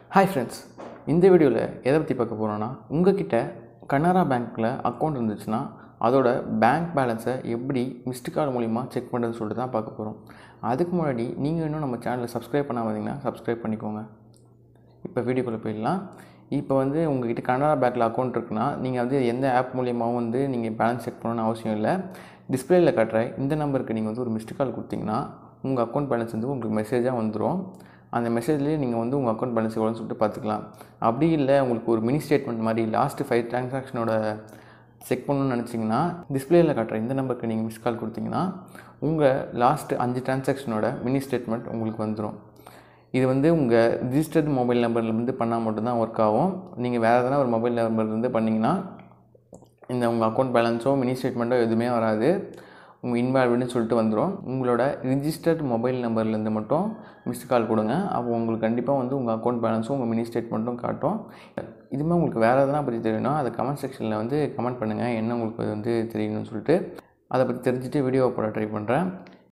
hi friends இந்த வீடியோவில் எதை பற்றி பார்க்க போகிறோன்னா உங்ககிட்ட கனரா பேங்க்கில் அக்கௌண்ட் இருந்துச்சுன்னா அதோட பேங்க் பேலன்ஸை எப்படி மிஸ்டு கால் மூலிமா செக் பண்ணுறதுன்னு சொல்லிட்டு தான் பார்க்க போகிறோம் அதுக்கு முன்னாடி நீங்கள் இன்னும் நம்ம சேனலை சப்ஸ்கிரைப் பண்ணாம வந்தீங்கன்னா சப்ஸ்கிரைப் பண்ணிக்கோங்க இப்போ வீடியோக்குள்ளே போயிடலாம் இப்போ வந்து உங்ககிட்ட கனரா பேங்க்கில் அக்கௌண்ட் இருக்குன்னா நீங்கள் வந்து எந்த ஆப் மூலியமாகவும் வந்து நீங்கள் பேலன்ஸ் செக் பண்ணணும்னு அவசியம் இல்லை டிஸ்பிளேயில் காட்டுற இந்த நம்பருக்கு நீங்கள் வந்து ஒரு மிஸ்டு கால் கொடுத்தீங்கன்னா உங்கள் அக்கௌண்ட் பேலன்ஸ் வந்து உங்களுக்கு மெசேஜாக வந்துடும் அந்த மெசேஜ்லேயே நீங்கள் வந்து உங்கள் அக்கௌண்ட் பேலன்ஸ் எவ்வளோன்னு சொல்லிட்டு பார்த்துக்கலாம் அப்படி இல்லை உங்களுக்கு ஒரு மினி ஸ்டேட்மெண்ட் மாதிரி லாஸ்ட்டு ஃபைவ் ட்ரான்சாக்ஷனோட செக் பண்ணணும்னு நினச்சிங்கன்னா டிஸ்பிளேயில் காட்டுற இந்த நம்பருக்கு நீங்கள் மிஸ் கால் கொடுத்தீங்கன்னா உங்கள் லாஸ்ட்டு அஞ்சு ட்ரான்சாக்ஷனோட மினி ஸ்டேட்மெண்ட் உங்களுக்கு வந்துடும் இது வந்து உங்கள் ரிஜிஸ்டர்டு மொபைல் நம்பர்லேருந்து பண்ணால் மட்டும்தான் ஒர்க் ஆகும் நீங்கள் வேறு எதனா ஒரு மொபைல் நம்பர்லேருந்து பண்ணிங்கன்னா இந்த உங்கள் அக்கௌண்ட் பேலன்ஸோ மினி ஸ்டேட்மெண்ட்டோ எதுவுமே வராது உங்கள் இன்வால்வ்டுன்னு சொல்லிட்டு வந்துடும் உங்களோட ரிஜிஸ்டர்ட் மொபைல் நம்பர்லேருந்து மட்டும் மிஸ்டு கால் கொடுங்க அப்போ உங்களுக்கு கண்டிப்பாக வந்து உங்கள் அக்கௌண்ட் பேலன்ஸும் உங்கள் மினி ஸ்டேட்மெண்ட்டும் காட்டும் இதுமே உங்களுக்கு வேறு எதனா பற்றி தெரியணும் அதை கமெண்ட் செக்ஷனில் வந்து கமெண்ட் பண்ணுங்கள் என்ன உங்களுக்கு வந்து தெரியணும்னு சொல்லிட்டு அதை பற்றி தெரிஞ்சுட்டு வீடியோவை போட ட்ரை பண்ணுறேன்